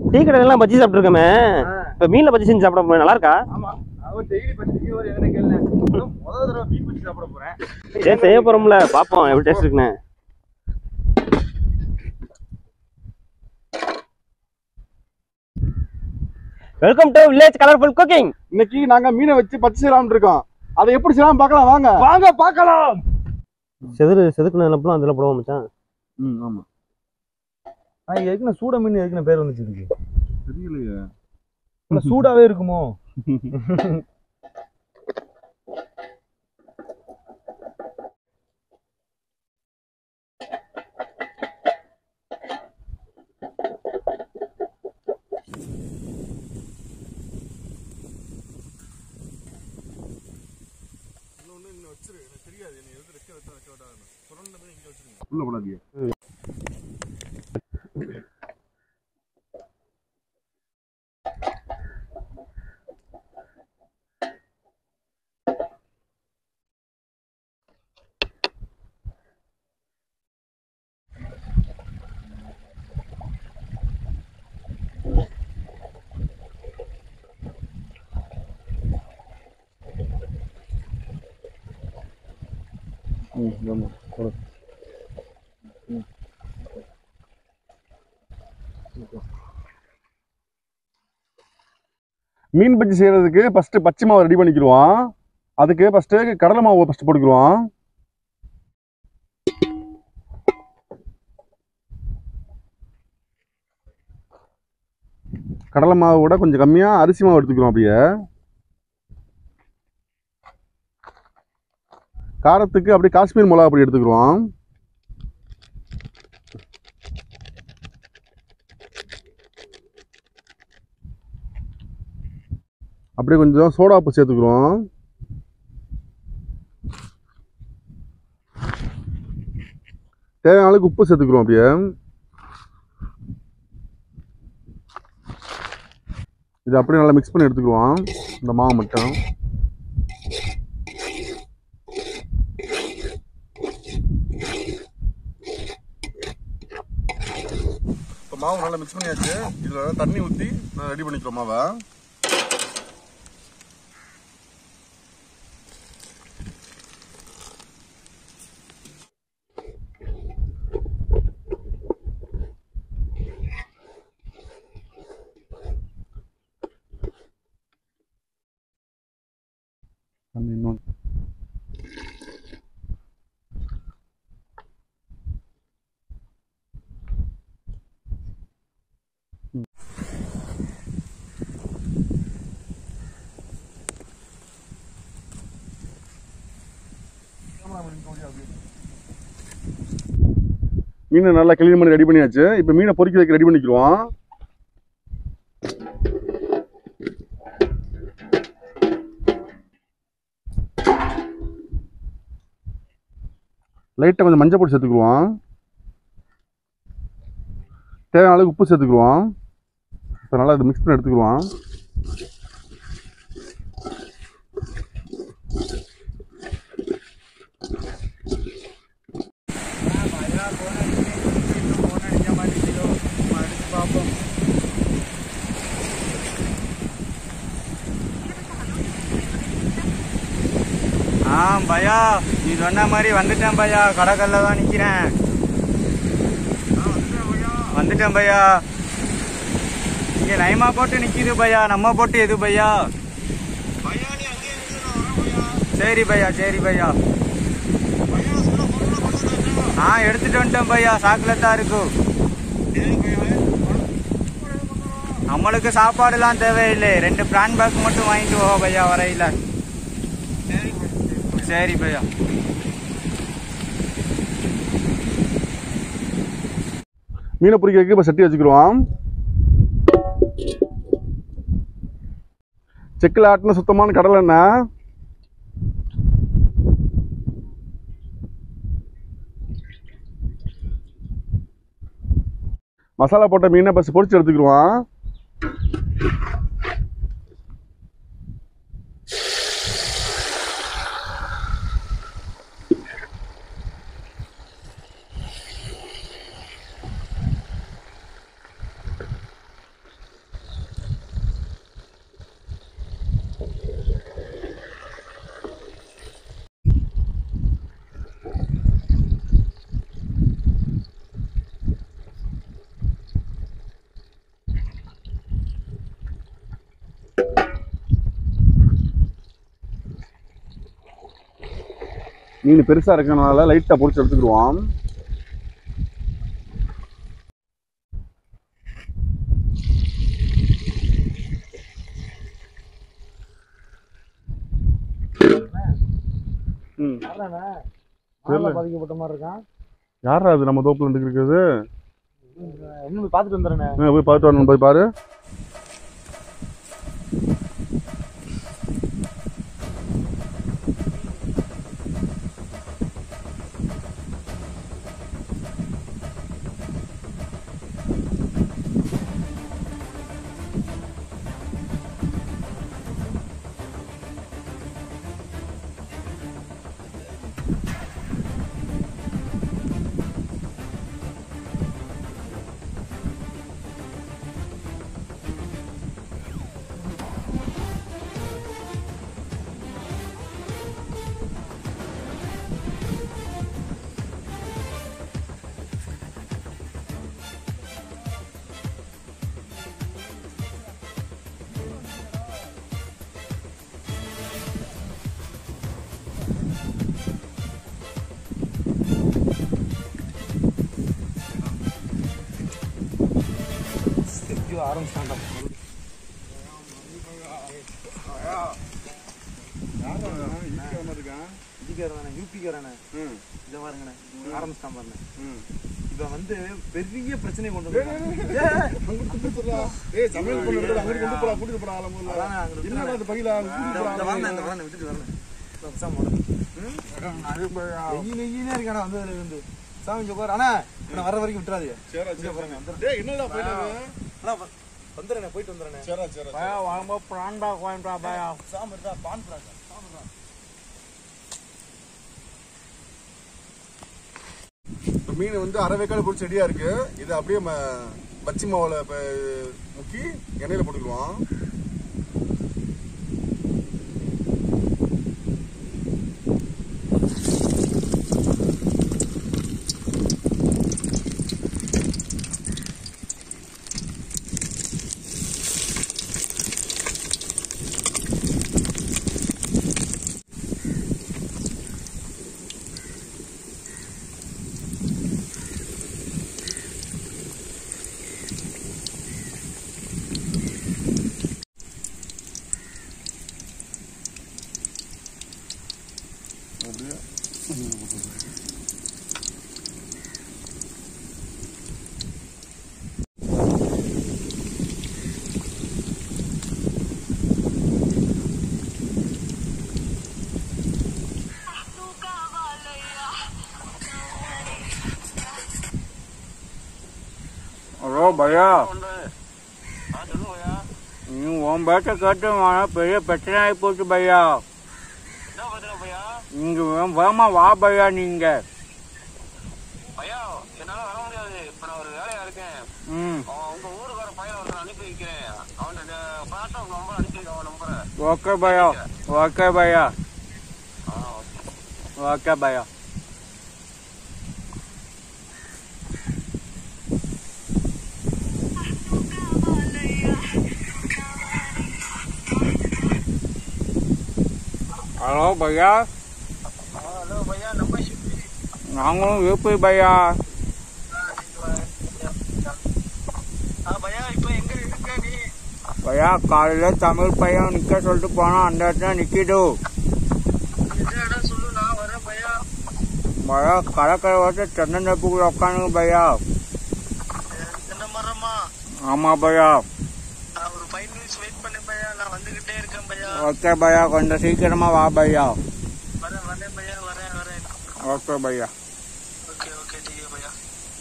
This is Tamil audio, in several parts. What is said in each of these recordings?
டீ கடையிலாம் பஜ்ஜி சாப்பிட்டுருக்கோமே இப்போ மீனில் பஜ்ஜி செஞ்சு சாப்பிட போறேன். நல்லா இருக்கா ஆமா அவன் டெய்லி பச்சைக்கு ஒரு எதுனா கேள்வி முதல் தடவை மீன் பிடிச்சி சாப்பிட போறேன் சரி செய்ய போகிறோம்ல பார்ப்போம் எப்படி டேஸ்ட் இருக்குன்னு welcome to village colourful cooking இன்னைக்கு நாங்க மீனை வச்சு பச்சை செய்யலாம்னு இருக்கோம் அதை எப்படி செய்யலாம் பார்க்கலாம் வாங்க வாங்க பார்க்கலாம் செதுரு செதுக்குன நிலப்பெல்லாம் அதில் போடுவோம் மச்சான் ம் ஆமா ஆ எதுக்குண்ணா சூட மீன் எதுக்குண்ணா பேர் வந்துச்சு இதுக்கு தெரியலையே இல்ல சூடாவே இருக்குமோ உள்ள போடாதீங்க ம் ஆமா போடு மீன் பஜ்ஜி செய்யறதுக்கு ஃபர்ஸ்ட் பச்சை மாவு ரெடி பண்ணிக்கிடுவோம் அதுக்கு ஃபர்ஸ்ட் கடலை மாவு ஃபர்ஸ்ட் போட்டுக்கிடுவோம் கடலை மாவை விட கொஞ்சம் கம்மியா அரிசி மாவு எடுத்துக்கிறோம் அப்படியே காரத்துக்கு அப்படியே காஷ்மீர் மிளகா அப்படி எடுத்துக்கிறோம் அப்படியே கொஞ்சம் சோடா உப்பு சேர்த்துக்கிறோம் தேவையான அளவுக்கு உப்பு சேர்த்துக்கிறோம் அப்படியே இது அப்படியே நல்லா மிக்ஸ் பண்ணி எடுத்துக்குவோம் இந்த மாவு மட்டும் இப்போ மாவு நல்லா மிக்ஸ் பண்ணியாச்சு இதில் தண்ணி ஊற்றி நான் ரெடி பண்ணிக்கிறோம் மாவை தண்ணி இன்னும் மீனை நல்லா கிளீன் பண்ணி ரெடி பண்ணியாச்சு இப்போ மீனை பொரிக்கிறதுக்கு ரெடி பண்ணிக்கிறோம் லைட்டாக கொஞ்சம் மஞ்சள் பொடி சேர்த்துக்குருவோம் தேவையான அளவுக்கு உப்பு சேர்த்துக்குருவோம் இப்போ நல்லா இதை மிக்ஸ் பண்ணி எடுத்துக்குருவோம் ஆ பையா நீ சொன்ன மாதிரி வந்துட்டேன் பையா கடற்கல்ல தான் நிக்கிறேன் வந்துட்டேன் பையா இங்க நயமா போட்டு நிக்குது பையா நம்ம போட்டு எது பையா சரி பையா சரி பையா ஆ எடுத்துட்டு வந்துட்டேன் பையா சாக்குல தான் இருக்கும் நம்மளுக்கு சாப்பாடுலாம் தேவையில்லை ரெண்டு பிரான் பேக் மட்டும் வாங்கிட்டு போ பையா வரையில சரி பையா மீனை பொரிக்கிறதுக்கு இப்போ சட்டி வச்சுக்கிருவோம் செக்கில் ஆட்டின சுத்தமான கடலை எண்ணெய் மசாலா போட்ட மீனை பஸ் பொரிச்சு எடுத்துக்கிருவோம் மீன் பெருசா இருக்கனால லைட்டா பிடிச்சி எடுத்துக்கிடுவான் ம் நல்லா பாதிக்கப்பட்ட மாதிரி இருக்கான் யாரா அது நம்ம தோப்புல இருந்து இருக்குது என்ன போய் பார்த்துட்டு வந்துடுறேண்ணே ஆ, போய் பார்த்து வரணும் போய் பாரு ஐயோ ஆரம்பிச்சிட்டான்டா இந்திக்காரண்ணே யூபிக்காரண்ணே இதை பாருங்கண்ணே ஆரம்பிச்சிட்டான் பாருங்க இப்ப வந்து பெரிய பிரச்சனை கொண்டு வந்து சமையல் பண்ணுறது அங்கிட்டு கொண்டு போடா கூட்டிட்டு போடா என்னடா அது பையில விட்டுட்டு வரல பேசாம ஓடு. நெய்யி நெய்யினே இருக்காடா வந்ததுல இருந்து சாமி இங்க உட்காரு. அண்ணா நான் வர வரைக்கும் விட்டுறாதீங்க இங்க பாருங்க வந்துடுறேன். டேய் என்னடா பையில அண்ணா, வ- வந்துடுறேண்ணே போயிட்டு வந்துடுறேண்ணே சரா சரா சாமி இருக்கா பான் பிராக்கா இப்போ மீன் வந்து அரை வேக்காடு பிடிச்ச செடியா இருக்கு இது அப்படியே ம- பச்சி மாவுல இப்ப முக்கி எண்ணெயில போட்டுக்குவோம் அப்படியே ஹலோ பையா நீ உன் பேட்டை கேட்டு நான் பெரிய பிரச்சனை ஆகி போச்சு பையா நீங்க வே- வேகமா வா பையா நீங்க ஐயா என்னால வர முடியாது இப்ப நான் ஒரு வேலையா இருக்கேன் ம் அவன் உங்க ஊருக்கார பையன் ஒருத்தர் அனுப்பி வைக்கிறேன் அவன் பார்த்தா உங்க நம்பர் அனுப்பி வைக்க அவன் நம்பரை ஓகே பையா ஓகே பையா ஆ ஓகே ஓகே பையா ஹலோ பையா ஹலோ பையா நம்ம ஷிஃப்ட் நாங்களும் யூபி பையா ஆ பையா இப்போ எங்க இருக்க நீ பையா காலையில தமிழ் பையன் நிக்க சொல்லிட்டு போனா அந்த இடத்துல நிக்கிது எந்த இடம் சொல்லு நான் வரேன் பையா பையா கடற்கரை வந்து தென்னந்தப்புக்குள்ள உட்காந்துங்க பையா என்ன மரமா ஆமா பையா நான் ஒரு ஃபைவ் மினிட்ஸ் வெயிட் பண்ணு பையா நான் வந்துகிட்டே இருக்கேன் பையா ஓகே பையா கொஞ்சம் சீக்கிரமா வா பையா வரேன் வரேன் பையா வரேன் வரேன் ஓகே பையா ஓகே ஓகே ठीक है भैया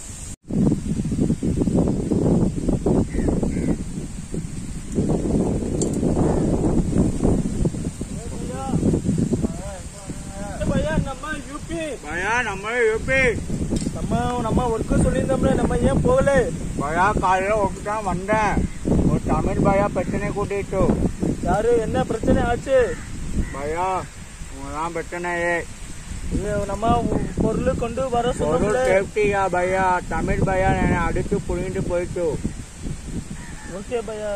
பையா நம்ம யூபி நம்ம நம்ம ஒர்க்கு சொல்லியிருந்தோம்ல நம்ம ஏன் போகல பையா காலையில ஒர்க்கு தான் வந்தேன் ஒரு தமிழ் பையா பிரச்சனை கூட்டிட்டு யாரு என்ன பிரச்சனை ஆச்சு பையா உங்கதான் பிரச்சனையே இது நம்ம பொருள் கொண்டு வர ஒரு சொன்னோம்ல சேஃப்டியா பையா தமிழ் பையா என்னை அடிச்சு புடிங்கிட்டு போயிட்டு ஓகே பையா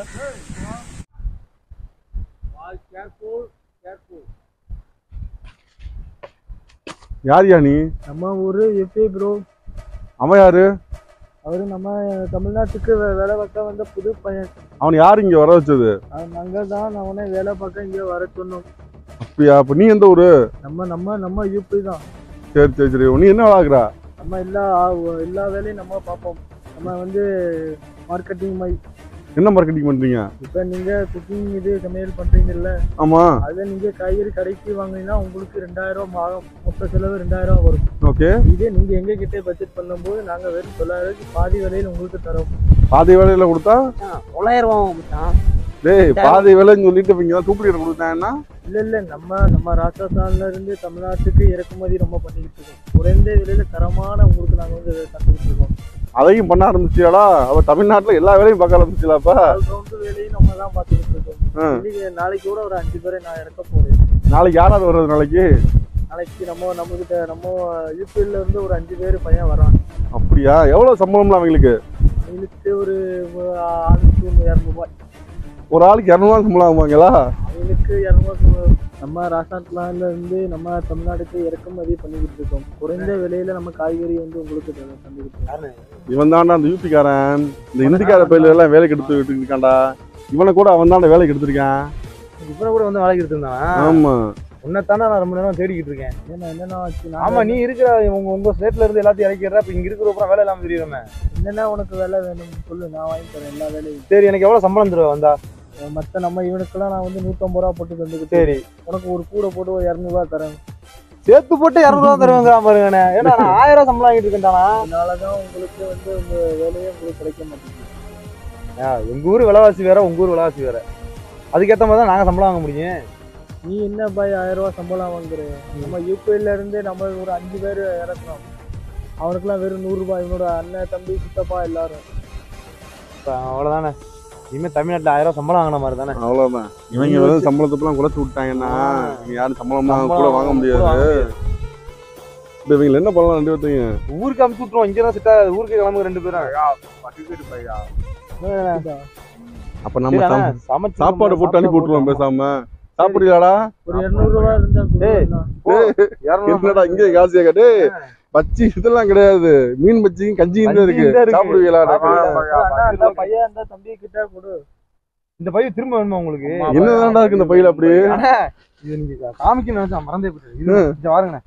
யாரியா நீ நம்ம ஊரு எப்பே ப்ரோ அவன் யாரு அவரு நம்ம தமிழ்நாட்டுக்கு வே- வேலை பார்க்க வந்த புது பையன் அவன் யாரு இங்க வர வச்சது நாங்க தான் அவனை வேலை பார்க்க இங்க வர சொன்னோம் அப்படியா அப்ப நீ எந்த ஊரு நம்ம நம்ம நம்ம யூபி தான் சரி சரி சரி நீ என்ன விளாக்குற நம்ம எல்லா எல்லா வேலையும் நம்ம பார்ப்போம் நம்ம வந்து மார்க்கெட்டிங் மை என்ன மார்க்கெட்டிங் பண்றீங்க இப்போ நீங்க குக்கிங் இது சமையல் பண்றீங்கல்ல ஆமா அதுல நீங்க காய்கறி கடைக்கு வாங்கினீங்கன்னா உங்களுக்கு ரெண்டாயிரம் ரூபாய் ஆகும் மொத்த செலவு ரெண்டாயிரம் ரூபாய் வரும் ஓகே இதே நீங்க எங்க கிட்ட பட்ஜெட் பண்ணும்போது நாங்க வெறும் தொள்ளாயிரம் பாதி விலையில உங்களுக்கு தரோம் பாதி வேலையில கொடுத்தா தொள்ளாயிரம் ரூபா மச்சான் டேய் பாதி வேலைன்னு சொல்லிட்டு இப்ப இங்க தான் தூப்பிட்டு கொடுத்தாங்கன்னா இல்ல இல்ல நம்ம நம்ம ராஜஸ்தான்ல இருந்து தமிழ்நாட்டுக்கு இறக்குமதி ரொம்ப பண்ணிக்கிட்டு இருக்கோம் குறைந்த விலையில தரமான உங்களுக்கு நாங்க வந்து தந்துக்கிட்டு இருக்கோம் அதையும் பண்ண ஆரம்பிச்சியாடா அவ தமிழ்நாட்டுல எல்லா வேலையும் பார்க்க ஆரம்பிச்சிலாப்பா ஆல் ரவுண்டு வேலையும் நம்ம தான் பார்த்துக்கிட்டு இருக்கோம் ஆ. இன்னைக்கு நாளைக்கு கூட ஒரு அஞ்சு பேரை நான் இறக்க போறேன் நாளைக்கு யாராவது வர்றது நாளைக்கு நாளைக்கு நம்ம நம்ம கிட்ட நம்ம யூபிஎல்ல இருந்து ஒரு அஞ்சு பேர் பையன் வரான் அப்படியா எவ்வளவு சம்பளம்லாம் அவங்களுக்கு அவங்களுக்கு ஒரு ஆளுக்கு ஒரு இரநூறுபாய் ஒரு ஆளுக்கு இரநூறுவா சம்பளம் ஆகுமாங்களா அவங்களுக்கு இரநூறுவா நம்ம ராஜஸ்தான்ல இருந்து நம்ம தமிழ்நாட்டுக்கு இறக்குமதி பண்ணிக்கிட்டு இருக்கோம் குறைந்த விலையில நம்ம காய்கறி வந்து உங்களுக்கு த- தந்துக்கிட்டு இருக்கோம் இவன் தான்டா அந்த யூபிக்காரன் இந்த இந்திக்கார பயில எல்லாம் வேலைக்கு எடுத்துக்கிட்டு இருக்கான்டா இவனை கூட அவன் தான் வேலைக்கு எடுத்திருக்கான் இப்போ கூட வந்து வேலைக்கு எடுத்திருந்தான் ஆமா உன்னைத்தானே நான் ரொம்ப நேரம் தேடிக்கிட்டு இருக்கேன் ஏன்னா என்னன்னா ஆமா நீ இருக்கிற உங்க உங்க ஸ்டேட்ல இருந்து எல்லாத்தையும் இறக்கிடுற இப்ப இங்க இருக்கிற வேலை இல்லாம தெரியுமே என்னென்ன உனக்கு வேலை வேணும் சொல்லு நான் வாங்கி தரேன் எல்லா வேலையும் சரி எனக்கு எவ்வளவு சம்பளம் தருவ வந்தா மத்த நம்ம இவனுக்கெல்லாம் நான் வந்து நூத்தம்பது ரூபா போட்டு தந்துக்கிட்டு சரி உனக்கு ஒரு கூட போட்டு ஒரு இரநூறுவா தரேன் சேர்த்து போட்டு இரநூறுவா தருவாங்க பாருங்க ஏன்னா நான் ஆயிரம் ரூபா சம்பளம் வாங்கிட்டு இருக்கேன்டானா அதனாலதான் உங்களுக்கு வந்து உங்க வேலையே உங்களுக்கு கிடைக்க மாட்டேங்குது எங்க ஊர் விலைவாசி வேற உங்க ஊர் விலைவாசி வேற அதுக்கேற்ற மாதிரி தான் நாங்க சம்பளம் வாங்க முடியும் நீ என்ன பாய் ஆயிரம் ரூபாய் சம்பளம் வாங்குற நம்ம யூபிஐல இருந்து நம்ம ஒரு அஞ்சு பேர் இறக்குறோம் அவனுக்குலாம் வெறும் நூறு ரூபாய் இவனோட அண்ணன் தம்பி சித்தப்பா எல்லாரும் அவ்வளவுதானே இனிமே தமிழ்நாட்டுல ஆயிரம் ரூபாய் சம்பளம் வாங்கின மாதிரி தானே அவ்வளவுதான் இவங்க வந்து சம்பளத்தப்பெல்லாம் குறைச்சு விட்டாங்கன்னா இவங்க யாரும் சம்பளம்லாம் கூட வாங்க முடியாது இப்ப இவங்க என்ன பண்ணலாம் ரெண்டு பேர்த்தையும் ஊருக்கு அமுச்சு விட்டுருவோம் இங்க தான் செட்டா ஊருக்கு கிளம்புங்க ரெண்டு அப்ப நம்ம பேரும் சாப்- சமைச்சு சாப்பாடு போட்டு அனுப்பி விட்டுருவோம் பேசாம சாப்பிடுறீங்களாடா ஒரு இருநூறு ரூபாய் இருந்தா என்னடா இங்கே காசியா கேட்டு பச்சி இதெல்லாம் கிடையாது மீன் பச்சியும் கஞ்சியும் தான் இருக்கு கஞ்சியும் தான் இருக்கு. சாப்பிடுவீங்களா அண்ணா, அந்த பையன் அந்த தம்பி கிட்ட கொடு இந்த பையன் திரும்ப வேணுமா உங்களுக்கு என்னதான்டா இருக்கு இந்த பையில அப்படி அண்ணா, இது நீங்க காமிக்க நினைச்சா மறந்தே போயிட்டு இது இங்க பாருங்கண்ணே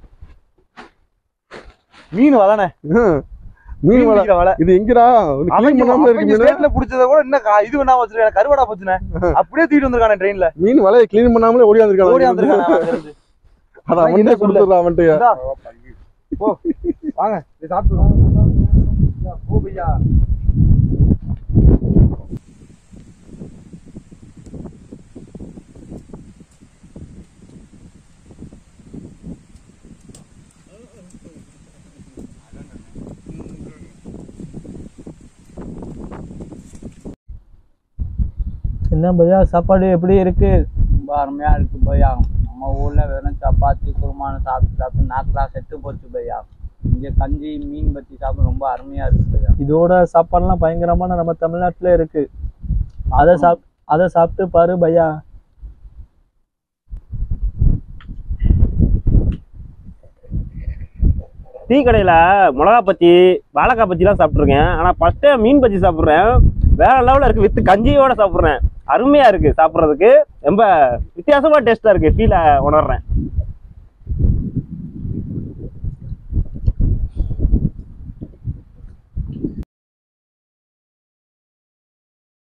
மீன் வளனே ஹம். மீன் வலை பிடிக்கிற வலை இது எங்கடா ஒண்ணு clean பண்ணாம இருக்கு மீன் ஸ்டேட்ல புடிச்சத கூட என்ன கா- இது வேணாம வச்சிருக்கேன் கருவாடா போச்சுனே அப்படியே தூக்கிட்டு வந்திருக்கானே ட்ரெயின்ல மீன் வலையை க்ளீன் பண்ணாமலே ஓடி ஓடி வந்திருக்காங்க வந்திருக்கானே அத அவன்கிட்ட கொடுத்துடுறான் அவன்கிட்ட இந்தா. போ வாங்க இதை சாப்பிட்டு போ பையா என்ன பையா சாப்பாடு எப்படி இருக்கு ரொம்ப அருமையா இருக்கு பையா நம்ம ஊர்ல வெறும் சப்பாத்தி குருமானு சாப்பிட்டு சாப்பிட்டு நாக்கெல்லாம் செத்து போச்சு பையா இங்க கஞ்சி மீன் பத்தி சாப்பிட ரொம்ப அருமையா இருக்கு பையா இதோட சாப்பாடுலாம் பயங்கரமான நம்ம தமிழ்நாட்டுல இருக்கு அதை சாப் அதை சாப்பிட்டு பாரு பையா டீ கடையில் மிளகா பச்சி வாழைக்காய் பச்சிலாம் சாப்பிட்ருக்கேன் ஆனால் ஃபஸ்ட் டைம் மீன் பச்சி சாப்பிட்றேன் வேற லெவலில் இருக்குது வித் கஞ்சியோட சாப்பிட்றேன் அருமையாக இருக்குது சாப்பிட்றதுக்கு ரொம்ப வித்தியாசமாக டேஸ்ட்டாக இருக்குது ஃபீலை உணர்றேன்